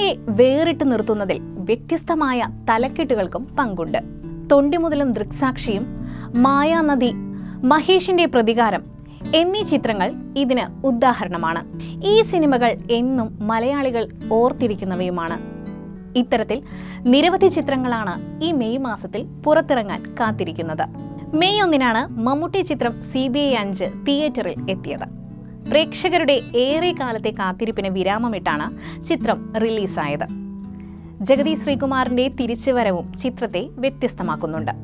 സിനിമയെ വേറിട്ട് നിർത്തുന്നതിൽ വ്യത്യസ്തമായ തലക്കെട്ടുകൾക്കും പങ്കുണ്ട് തൊണ്ടിമുതലും ദൃക്സാക്ഷിയും മായാനദി മഹേഷിന്റെ പ്രതികാരം എന്നീ ചിത്രങ്ങൾ ഇതിന് ഉദാഹരണമാണ് ഈ സിനിമകൾ എന്നും മലയാളികൾ ഓർത്തിരിക്കുന്നവയുമാണ് ഇത്തരത്തിൽ നിരവധി ചിത്രങ്ങളാണ് ഈ മെയ് മാസത്തിൽ പുറത്തിറങ്ങാൻ കാത്തിരിക്കുന്നത് മെയ് ഒന്നിനാണ് മമ്മൂട്ടി ചിത്രം സി ബി ഐ അഞ്ച് തിയേറ്ററിൽ എത്തിയത് പ്രേക്ഷകരുടെ ഏറെ കാലത്തെ കാത്തിരിപ്പിന് വിരാമമിട്ടാണ് ചിത്രം റിലീസായത് ജഗതി ശ്രീകുമാറിന്റെ തിരിച്ചുവരവും ചിത്രത്തെ വ്യത്യസ്തമാക്കുന്നുണ്ട്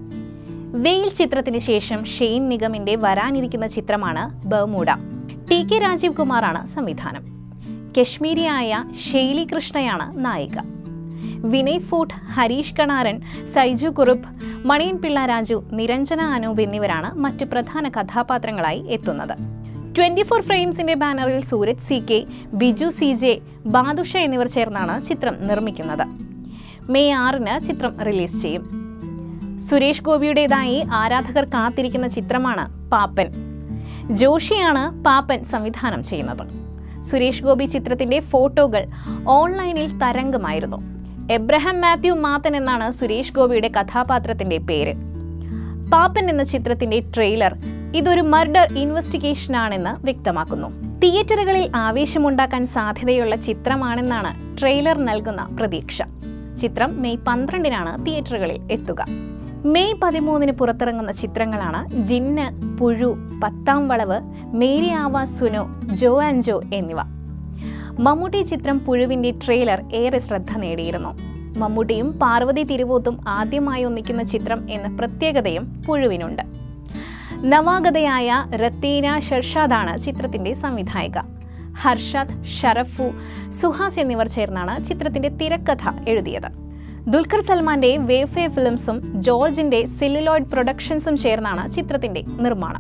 വെയിൽ ചിത്രത്തിന് ശേഷം ഷെയ്ൻ നിഗമിന്റെ വരാനിരിക്കുന്ന ചിത്രമാണ് ബർമൂഡ ടി കെ രാജീവ് കുമാറാണ് സംവിധാനം കശ്മീരിയായ ഷെയ്ലി കൃഷ്ണയാണ് നായിക വിനയ് ഫൂട്ട് ഹരീഷ് കണാരൻ സൈജു കുറുപ്പ് മണിയൻ പിള്ള രാജു നിരഞ്ജന അനൂപ് എന്നിവരാണ് മറ്റ് പ്രധാന കഥാപാത്രങ്ങളായി എത്തുന്നത് ട്വന്റി ഫോർ ഫ്രെയിംസിന്റെ ബാനറിൽ Sooraj C K Biju C J Badusha എന്നിവർ ചേർന്നാണ് ചിത്രം നിർമ്മിക്കുന്നത് മെയ് ആറിന് ചിത്രം റിലീസ് ചെയ്യും സുരേഷ് ഗോപിയുടേതായി ആരാധകർ കാത്തിരിക്കുന്ന ചിത്രമാണ് പാപ്പൻ ജോഷിയാണ് പാപ്പൻ സംവിധാനം ചെയ്യുന്നത് സുരേഷ് ഗോപി ചിത്രത്തിന്റെ ഫോട്ടോകൾ ഓൺലൈനിൽ തരംഗമായിരുന്നു എബ്രഹാം മാത്യു മാത്തൻ എന്നാണ് സുരേഷ് ഗോപിയുടെ കഥാപാത്രത്തിന്റെ പേര് പാപ്പൻ എന്ന ചിത്രത്തിന്റെ ട്രെയിലർ ഇതൊരു മർഡർ ഇൻവെസ്റ്റിഗേഷൻ ആണെന്ന് വ്യക്തമാക്കുന്നു തിയേറ്ററുകളിൽ ആവേശമുണ്ടാക്കാൻ സാധ്യതയുള്ള ചിത്രമാണെന്നാണ് ട്രെയിലർ നൽകുന്ന പ്രതീക്ഷ ചിത്രം മെയ് പന്ത്രണ്ടിനാണ് തിയേറ്ററുകളിൽ എത്തുക മെയ് പതിമൂന്നിന് പുറത്തിറങ്ങുന്ന ചിത്രങ്ങളാണ് ജിന്ന് പുഴു പത്താം വളവ് മേരി ആവാ സുനു ജോ ആൻഡ് ജോ എന്നിവ മമ്മൂട്ടി ചിത്രം പുഴുവിന്റെ ട്രെയിലർ ഏറെ ശ്രദ്ധ നേടിയിരുന്നു മമ്മൂട്ടിയും പാർവതി തിരുവോത്തും ആദ്യമായി ഒന്നിക്കുന്ന ചിത്രം എന്ന പ്രത്യേകതയും പുഴുവിനുണ്ട് നവാഗതയായ റത്തീന ഷർഷാദാണ് ചിത്രത്തിന്റെ സംവിധായിക ഹർഷാദ് ഷറഫു സുഹാസ് എന്നിവർ ചേർന്നാണ് ചിത്രത്തിന്റെ തിരക്കഥ എഴുതിയത് ദുൽഖർ സൽമാന്റെ വേഫെ ഫിലിംസും ജോർജിന്റെ സെല്ലുലോയിഡ് പ്രൊഡക്ഷൻസും ചേർന്നാണ് ചിത്രത്തിന്റെ നിർമ്മാണം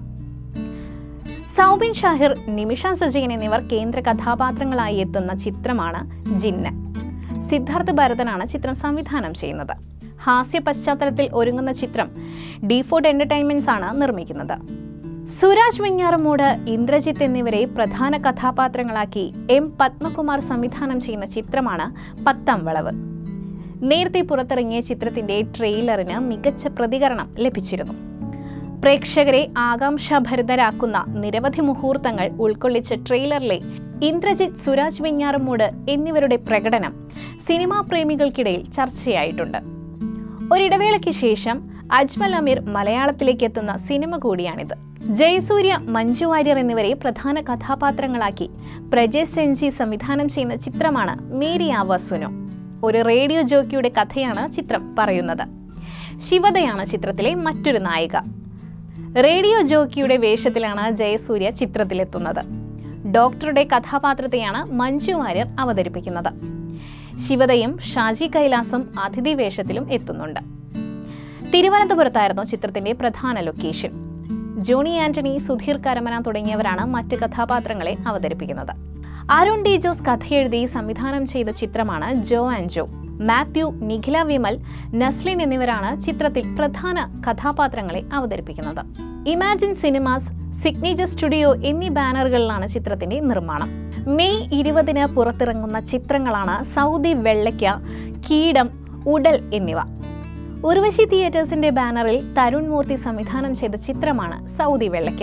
സൗബിൻ ഷാഹിർ നിമിഷ സജയൻ എന്നിവർ കേന്ദ്ര കഥാപാത്രങ്ങളായി എത്തുന്ന ചിത്രമാണ് ജിന്ന് സിദ്ധാർത്ഥ് ഭരതനാണ് ചിത്രം സംവിധാനം ചെയ്യുന്നത് ഹാസ്യ പശ്ചാത്തലത്തിൽ ഒരുങ്ങുന്ന ചിത്രം ഡിഫോർഡ് എന്റർടൈൻമെന്റ്സ് ആണ് നിർമ്മിക്കുന്നത് സുരാജ് വെഞ്ഞാറമൂട് ഇന്ദ്രജിത്ത് എന്നിവരെ പ്രധാന കഥാപാത്രങ്ങളാക്കി എം പത്മകുമാർ സംവിധാനം ചെയ്യുന്ന ചിത്രമാണ് പത്താം വളവ് നേരത്തെ പുറത്തിറങ്ങിയ ചിത്രത്തിന്റെ ട്രെയിലറിന് മികച്ച പ്രതികരണം ലഭിച്ചിരുന്നു പ്രേക്ഷകരെ ആകാംക്ഷാഭരിതരാക്കുന്ന നിരവധി മുഹൂർത്തങ്ങൾ ഉൾക്കൊള്ളിച്ച ട്രെയിലറിലെ ഇന്ദ്രജിത്ത് സുരാജ് വെഞ്ഞാറമൂട് എന്നിവരുടെ പ്രകടനം സിനിമാ പ്രേമികൾക്കിടയിൽ ചർച്ചയായിട്ടുണ്ട് ഒരിടവേളയ്ക്ക് ശേഷം അജ്മൽ അമീർ മലയാളത്തിലേക്ക് എത്തുന്ന സിനിമ കൂടിയാണിത് ജയസൂര്യ മഞ്ജു വാര്യർ എന്നിവരെ പ്രധാന കഥാപാത്രങ്ങളാക്കി പ്രജേഷ് സെൻജി സംവിധാനം ചെയ്യുന്ന ചിത്രമാണ് മേരി ആവാസുനോ ഒരു റേഡിയോ ജോക്കിയുടെ കഥയാണ് ചിത്രം പറയുന്നത് ശിവതയാണ് ചിത്രത്തിലെ മറ്റൊരു നായിക റേഡിയോ ജോക്കിയുടെ വേഷത്തിലാണ് ജയസൂര്യ ചിത്രത്തിലെത്തുന്നത് ഡോക്ടറുടെ കഥാപാത്രത്തെയാണ് മഞ്ജു വാര്യർ അവതരിപ്പിക്കുന്നത് ശിവതയും ഷാജി കൈലാസും അതിഥി വേഷത്തിലും എത്തുന്നുണ്ട് തിരുവനന്തപുരത്തായിരുന്നു ചിത്രത്തിന്റെ പ്രധാന ലൊക്കേഷൻ ജോണി ആന്റണി സുധീർ കരമന തുടങ്ങിയവരാണ് മറ്റ് കഥാപാത്രങ്ങളെ അവതരിപ്പിക്കുന്നത് അരുൺ ഡി ജോസ് കഥയെഴുതി സംവിധാനം ചെയ്ത ചിത്രമാണ് ജോ ആൻഡ് ജോ മാത്യു നിഖില വിമൽ നസ്ലിൻ എന്നിവരാണ് ചിത്രത്തിൽ പ്രധാന കഥാപാത്രങ്ങളെ അവതരിപ്പിക്കുന്നത് ഇമാജിൻ സിനിമാസ് സിഗ്നേച്ചർ സ്റ്റുഡിയോ എന്നീ ബാനറുകളിലാണ് ചിത്രത്തിന്റെ നിർമ്മാണം മെയ് ഇരുപതിന് പുറത്തിറങ്ങുന്ന ചിത്രങ്ങളാണ് സൗദി വെള്ളയ്ക്ക കീടം ഉടൽ എന്നിവ ഉർവശി തിയേറ്റേഴ്സിന്റെ ബാനറിൽ തരുൺ മൂർത്തി സംവിധാനം ചെയ്ത ചിത്രമാണ് സൗദി വെള്ളയ്ക്ക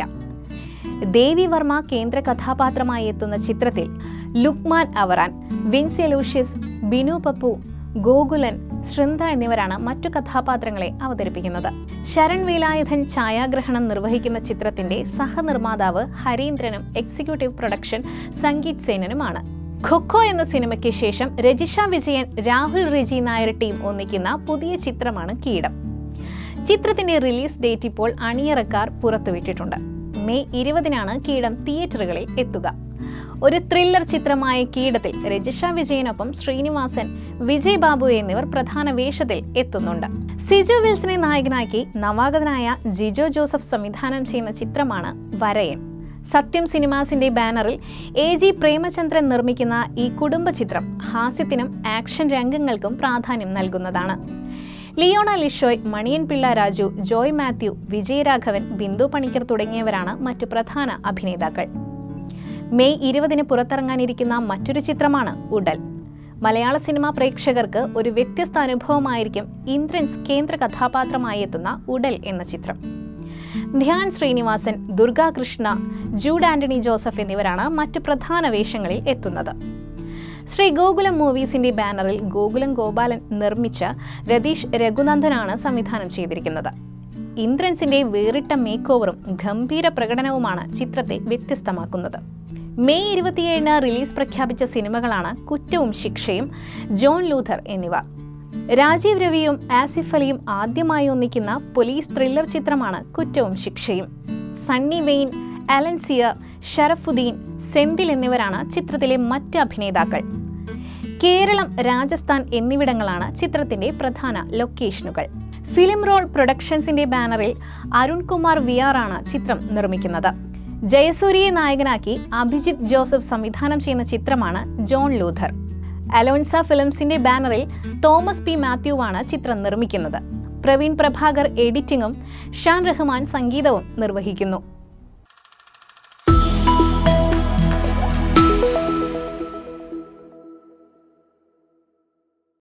ദേവി വർമ്മ കേന്ദ്ര കഥാപാത്രമായി എത്തുന്ന ചിത്രത്തിൽ ലുക്മാൻ അവറാൻ വിൻസ് എലൂഷ്യസ് ബിനു പപ്പു ഗോകുലൻ ശൃന്ദ എന്നിവരാണ് മറ്റു കഥാപാത്രങ്ങളെ അവതരിപ്പിക്കുന്നത് ശരൺ വേലായുധൻ ഛായാഗ്രഹണം നിർവഹിക്കുന്ന ചിത്രത്തിന്റെ സഹനിർമ്മാതാവ് ഹരീന്ദ്രനും എക്സിക്യൂട്ടീവ് പ്രൊഡക്ഷൻ സംഗീത് സേനനുമാണ് ഖൊഖോ എന്ന സിനിമയ്ക്ക് ശേഷം രജിഷ വിജയൻ രാഹുൽ റിജി നായർ ടീം ഒന്നിക്കുന്ന പുതിയ ചിത്രമാണ് കീടം ചിത്രത്തിന്റെ റിലീസ് ഡേറ്റ് ഇപ്പോൾ അണിയറക്കാർ പുറത്തുവിട്ടിട്ടുണ്ട് മെയ് ഇരുപതിനാണ് കീടം തിയേറ്ററുകളിൽ എത്തുക ഒരു ത്രില്ലർ ചിത്രമായ കീടത്തിൽ രജിഷ വിജയനൊപ്പം ശ്രീനിവാസൻ വിജയ് ബാബു എന്നിവർ പ്രധാന വേഷത്തിൽ എത്തുന്നുണ്ട് സിജു വിൽസനെ നായകനാക്കി നവാഗതനായ ജിജോ ജോസഫ് സംവിധാനം ചെയ്യുന്ന ചിത്രമാണ് വരയൻ സത്യം സിനിമാസിന്റെ ബാനറിൽ എ ജി പ്രേമചന്ദ്രൻ നിർമ്മിക്കുന്ന ഈ കുടുംബ ചിത്രം ഹാസ്യത്തിനും ആക്ഷൻ രംഗങ്ങൾക്കും പ്രാധാന്യം നൽകുന്നതാണ് ലിയോണ ലിഷോയ് മണിയൻ പിള്ള രാജു ജോയ് മാത്യു വിജയരാഘവൻ ബിന്ദു പണിക്കർ തുടങ്ങിയവരാണ് മറ്റു പ്രധാന അഭിനേതാക്കൾ മെയ് ഇരുപതിന് പുറത്തിറങ്ങാനിരിക്കുന്ന മറ്റൊരു ചിത്രമാണ് ഉടൽ മലയാള സിനിമാ പ്രേക്ഷകർക്ക് ഒരു വ്യത്യസ്ത അനുഭവമായിരിക്കും ഇന്ദ്രൻസ് കേന്ദ്ര കഥാപാത്രമായി എത്തുന്ന ഉടൽ എന്ന ചിത്രം ധ്യാൻ ശ്രീനിവാസൻ ദുർഗാകൃഷ്ണ ജൂഡ് ആന്റണി ജോസഫ് എന്നിവരാണ് മറ്റ് പ്രധാന വേഷങ്ങളിൽ എത്തുന്നത് ശ്രീ ഗോകുലം മൂവീസിന്റെ ബാനറിൽ ഗോകുലം ഗോപാലൻ നിർമ്മിച്ച രതീഷ് രഘുനന്ദനാണ് സംവിധാനം ചെയ്തിരിക്കുന്നത് ഇന്ദ്രൻസിന്റെ വേറിട്ട മേക്ക് ഓവറും ഗംഭീര പ്രകടനവുമാണ് ചിത്രത്തെ വ്യത്യസ്തമാക്കുന്നത് മെയ് ഇരുപത്തിയേഴിന് റിലീസ് പ്രഖ്യാപിച്ച സിനിമകളാണ് കുറ്റവും ശിക്ഷയും ജോൺ ലൂഥർ എന്നിവ രാജീവ് രവിയും ആസിഫ് അലിയും ആദ്യമായി ഒന്നിക്കുന്ന പോലീസ് ത്രില്ലർ ചിത്രമാണ് കുറ്റവും ശിക്ഷയും സണ്ണി വെയിൻ അലൻസിയ ഷറഫുദ്ദീൻ സെന്തിൽ എന്നിവരാണ് ചിത്രത്തിലെ മറ്റ് അഭിനേതാക്കൾ കേരളം രാജസ്ഥാൻ എന്നിവിടങ്ങളാണ് ചിത്രത്തിന്റെ പ്രധാന ലൊക്കേഷനുകൾ ഫിലിം റോൾ പ്രൊഡക്ഷൻസിന്റെ ബാനറിൽ അരുൺകുമാർ വി ആർ ആണ് ചിത്രം നിർമ്മിക്കുന്നത് ജയസൂര്യയെ നായകനാക്കി അഭിജിത്ത് ജോസഫ് സംവിധാനം ചെയ്യുന്ന ചിത്രമാണ് ജോൺ ലൂഥർ അലോൻസ ഫിലിംസിന്റെ ബാനറിൽ തോമസ് പി മാത്യുവാണ് ചിത്രം നിർമ്മിക്കുന്നത് പ്രവീൺ പ്രഭാകർ എഡിറ്റിംഗും ഷാൻ റഹ്മാൻ സംഗീതവും നിർവഹിക്കുന്നു